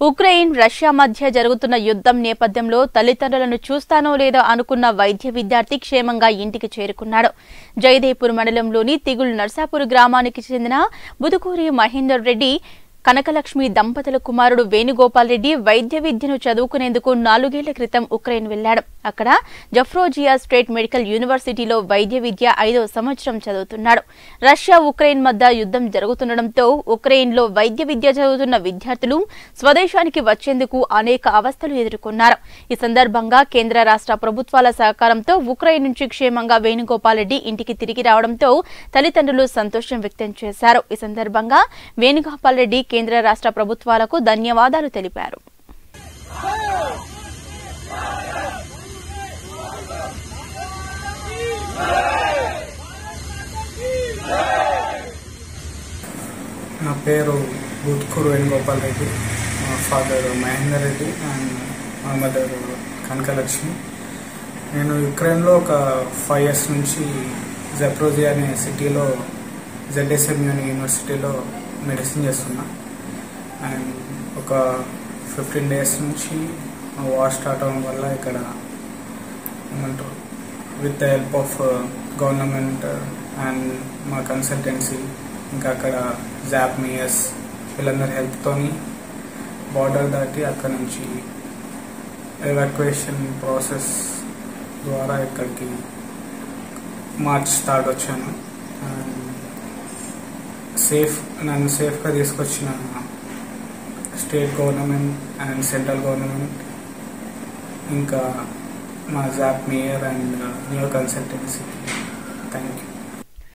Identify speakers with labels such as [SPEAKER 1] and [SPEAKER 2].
[SPEAKER 1] Ukraine Russia మధ్య జరుగుతున్న యుద్ధం నేపథ్యంలో తల్లిదండ్రులను చూస్తానో లేదో అనుకున్న వైద్య విద్యార్థి క్షేమంగా ఇంటికి చేరుకున్నాడు జయదేపూర్ మండలంలోని తిగుల్ నర్సాపూర్ గ్రామానికి చెందిన బుదుకూరి మహేందర్ రెడ్డి కనకలక్ష్మి దంపతుల కుమారుడు వేణుగోపాల్ రెడ్డి వైద్య విద్యను చదువుకునేందుకు నాలుగేళ్ల క్రితం ఉక్రెయిన్ వెళ్లాడు అక్కడ జఫ్రోజియా స్టేట్ మెడికల్ యూనివర్సిటీలో వైద్య విద్య ఐదో సంవత్సరం చదువుతున్నాడు రష్యా ఉక్రెయిన్ మధ్య యుద్ధం జరుగుతుండటంతో ఉక్రెయిన్లో వైద్య విద్య చదువుతున్న విద్యార్థులు స్వదేశానికి వచ్చేందుకు అనేక అవస్థలు ఎదుర్కొన్నారు ఈ సందర్భంగా కేంద్ర రాష్ట్ర ప్రభుత్వాల సహకారంతో ఉక్రెయిన్ నుంచి క్షేమంగా వేణుగోపాల్ రెడ్డి ఇంటికి తిరిగి రావడంతో తల్లిదండ్రులు సంతోషం వ్యక్తం చేశారు ఈ సందర్భంగా వేణుగోపాల్ రెడ్డి కేంద్ర రాష్ట్ర ప్రభుత్వాలకు ధన్యవాదాలు తెలిపారు
[SPEAKER 2] నా పేరు బూత్కూరు వేణుగోపాల్ రెడ్డి మా ఫాదర్ మహేందర్ రెడ్డి అండ్ మా మదర్ కనకలక్ష్మి నేను యుక్రెయిన్లో ఒక ఫైవ్ ఇయర్స్ నుంచి జప్రోజి అనే సిటీలో జెడ్ఎస్ఎం యూనివర్సిటీలో మెడిసిన్ చేస్తున్నా అండ్ ఒక ఫిఫ్టీన్ డేస్ నుంచి వార్ స్టార్ట్ అవ్వడం వల్ల ఇక్కడ ఏమంటారు with the help of government and మా కన్సల్టెన్సీ ఇంకా అక్కడ జాప్ మియస్ వీళ్ళందరి హెల్ప్తోని బార్డర్ దాటి అక్కడ నుంచి ఎవాక్యుయేషన్ ప్రాసెస్ ద్వారా ఇక్కడికి మార్చ్ స్టార్ట్ వచ్చాను సేఫ్ నన్ను సేఫ్గా తీసుకొచ్చిన state government and central government ఇంకా మా జాప్ mayor and new consultancy thank you